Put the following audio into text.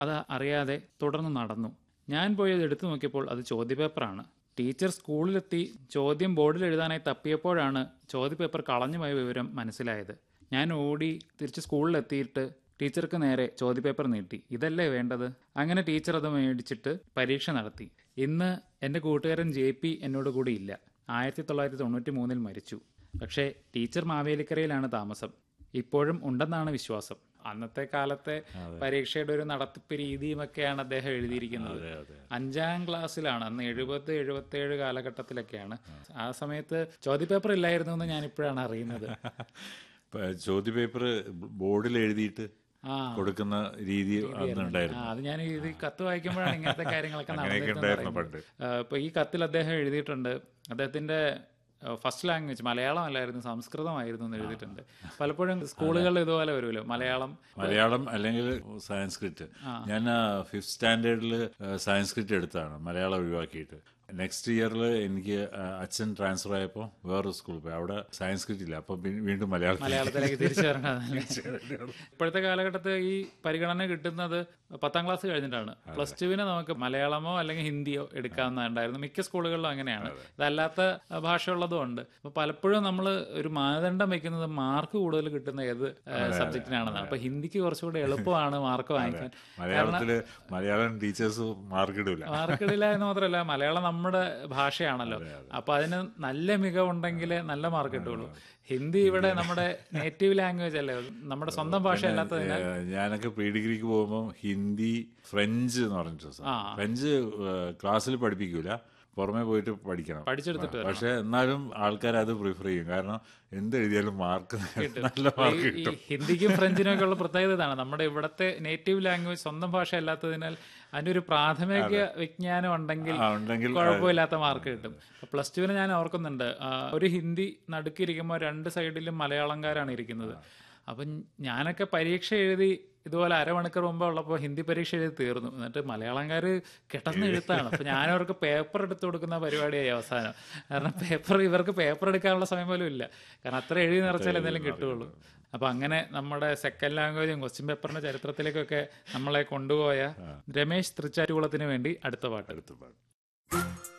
അത് അറിയാതെ തുടർന്ന് നടന്നു ഞാൻ പോയി അത് എടുത്തു നോക്കിയപ്പോൾ അത് ചോദ്യപേപ്പറാണ് ടീച്ചർ സ്കൂളിലെത്തി ചോദ്യം ബോർഡിൽ എഴുതാനായി തപ്പിയപ്പോഴാണ് ചോദ്യപേപ്പർ കളഞ്ഞുപോയ വിവരം മനസ്സിലായത് ഞാൻ ഓടി തിരിച്ച് സ്കൂളിലെത്തിയിട്ട് ടീച്ചർക്ക് നേരെ ചോദ്യപേപ്പർ നീട്ടി ഇതല്ലേ വേണ്ടത് അങ്ങനെ ടീച്ചർ അത് മേടിച്ചിട്ട് പരീക്ഷ നടത്തി ഇന്ന് എൻ്റെ കൂട്ടുകാരൻ ജെ പി എന്നോട് കൂടി ഇല്ല ആയിരത്തി തൊള്ളായിരത്തി തൊണ്ണൂറ്റി മൂന്നിൽ മരിച്ചു പക്ഷേ ടീച്ചർ മാവേലിക്കരയിലാണ് താമസം ഇപ്പോഴും ഉണ്ടെന്നാണ് വിശ്വാസം അന്നത്തെ കാലത്തെ പരീക്ഷയുടെ ഒരു നടത്തിപ്പ് രീതിയുമൊക്കെയാണ് അദ്ദേഹം എഴുതിയിരിക്കുന്നത് അതെ അതെ അഞ്ചാം ക്ലാസ്സിലാണ് അന്ന് എഴുപത് എഴുപത്തി ഏഴ് കാലഘട്ടത്തിലൊക്കെയാണ് ആ സമയത്ത് ചോദ്യപേപ്പർ ഇല്ലായിരുന്നു എന്ന് ഞാൻ ഇപ്പോഴാണ് അറിയുന്നത് ഇപ്പൊ ചോദ്യപേപ്പർ ബോർഡിൽ എഴുതിയിട്ട് ആ കൊടുക്കുന്ന രീതി അന്നുണ്ടായിരുന്നു ആ, അത് ഞാൻ ഇത് കത്ത് വായിക്കുമ്പോഴാണ് ഇങ്ങനത്തെ കാര്യങ്ങളൊക്കെ അങ്ങനെയൊക്കെ നടന്നിട്ടുണ്ടെന്ന് ഉണ്ടായിരുന്നു അറിയുന്നത്. പണ്ട് ആ, ഇപ്പൊ ഈ കത്തിൽ അദ്ദേഹം എഴുതിയിട്ടുണ്ട് അദ്ദേഹത്തിന്റെ ഫസ്റ്റ് ലാംഗ്വേജ് മലയാളം അല്ലായിരുന്നു സംസ്കൃതമായിരുന്നു എന്ന് എഴുതിയിട്ടുണ്ട് പലപ്പോഴും സ്കൂളുകളിൽ ഇതുപോലെ വരുമല്ലോ മലയാളം മലയാളം അല്ലെങ്കിൽ സാൻസ്ക്രിറ്റ് ഞാൻ ഫിഫ്ത് സ്റ്റാൻഡേർഡിൽ സാൻസ്ക്രിറ്റ് എടുത്താണ് മലയാളം ഒഴിവാക്കിയിട്ട് നെക്സ്റ്റ് ഇയറിൽ എനിക്ക് ആ, അച്ഛൻ ട്രാൻസ്ഫർ ആയപ്പോൾ വേറൊരു സ്കൂളിൽ പോയി അവിടെ സാൻസ്ക്രിറ്റ് ഇല്ല അപ്പം വീ- വീണ്ടും മലയാളത്തിൽ മലയാളത്തിലേക്ക് തിരിച്ചു വരണം ഇപ്പോഴത്തെ കാലഘട്ടത്തിൽ ഈ പരിഗണന കിട്ടുന്നത് പത്താം ക്ലാസ് കഴിഞ്ഞിട്ടാണ് പ്ലസ് ടുവിന് നമുക്ക് മലയാളമോ അല്ലെങ്കിൽ ഹിന്ദിയോ എടുക്കാവുന്നതുണ്ടായിരുന്നു മിക്ക സ്കൂളുകളിലും അങ്ങനെയാണ് ഇതല്ലാത്ത ഭാഷയുള്ളതും ഉണ്ട് അപ്പൊ പലപ്പോഴും നമ്മൾ ഒരു മാനദണ്ഡം വെക്കുന്നത് മാർക്ക് കൂടുതൽ കിട്ടുന്ന ഏത് സബ്ജക്റ്റിനാണെന്നാണ് അപ്പൊ ഹിന്ദിക്ക് കുറച്ചുകൂടി എളുപ്പമാണ് മാർക്ക് വാങ്ങിക്കാൻ മലയാളത്തില് മലയാളം ടീച്ചേഴ്സ് മാർക്ക് ഇടൂല മാർക്കിടില്ല എന്ന് മാത്രമല്ല മലയാളം നമ്മുടെ ഭാഷയാണല്ലോ അപ്പൊ അതിന് നല്ല മികവുണ്ടെങ്കിലേ നല്ല മാർക്ക് കിട്ടുള്ളൂ ഹിന്ദി ഇവിടെ നമ്മുടെ നേറ്റീവ് ലാംഗ്വേജ് അല്ലേ നമ്മുടെ സ്വന്തം ഭാഷ അല്ലാത്തതിനാൽ ഏഹ് ഞാനൊക്കെ പ്രീ ഡിഗ്രിക്ക് പോകുമ്പോൾ ഹിന്ദി ഫ്രഞ്ച് എന്ന് പറഞ്ഞിട്ട് സാ- ഫ്രഞ്ച് ക്ലാസ്സിൽ പഠിപ്പിക്കൂല പുറമെ പോയിട്ട് പഠിക്കണം പഠിച്ചെടുത്തിട്ട് വരണം. പക്ഷെ എന്നാലും ആൾക്കാർ അത് പ്രിഫർ ചെയ്യും കാരണം എന്ത് എഴുതിയാലും മാർക്ക് നല്ല മാർക്ക് ഈ- ഈ ഹിന്ദിക്കും ഫ്രഞ്ചിനും ഒക്കെ ഉള്ള പ്രത്യേകത ഇതാണ് നമ്മുടെ ഇവിടത്തെ നേറ്റീവ് ലാംഗ്വേജ് സ്വന്തം ഭാഷ അല്ലാത്തതിനാൽ അതിന്റെ ഒരു പ്രാഥമിക വിജ്ഞാനം ഉണ്ടെങ്കിൽ ആ, ഉണ്ടെങ്കിൽ കുഴപ്പമില്ലാത്ത മാർക്ക് കിട്ടും പ്ലസ് ടുവിന് ഞാൻ ഓർക്കുന്നുണ്ട് ആ, ഒരു ഹിന്ദി നടുക്കിരിക്കുമ്പോൾ രണ്ട് സൈഡിലും മലയാളംകാരാണ് ഇരിക്കുന്നത് അപ്പം ഞാനൊക്കെ പരീക്ഷ എഴുതി ഇതുപോലെ അരമണിക്കൂർ മുമ്പ് ഉള്ളപ്പോൾ ഹിന്ദി പരീക്ഷ എഴുതി തീർന്നു എന്നിട്ട് മലയാളംകാർ കിടന്ന് എഴുത്താണ് അപ്പം ഞാനവർക്ക് പേപ്പർ എടുത്തു കൊടുക്കുന്ന പരിപാടിയായി അവസാനം കാരണം പേപ്പർ ഇവർക്ക് പേപ്പർ എടുക്കാനുള്ള സമയം പോലും ഇല്ല കാരണം അത്ര എഴുതി നിറച്ചാൽ എന്തെങ്കിലും കിട്ടുകയുള്ളൂ അപ്പം അങ്ങനെ നമ്മുടെ സെക്കൻഡ് ലാംഗ്വേജും ക്വസ്റ്റ്യൻ പേപ്പറിന്റെ ചരിത്രത്തിലേക്കൊക്കെ നമ്മളെ കൊണ്ടുപോയ രമേശ് തൃച്ചാറ്റുകുളത്തിന് വേണ്ടി അടുത്ത പാട്ട് എടുത്തു പാടും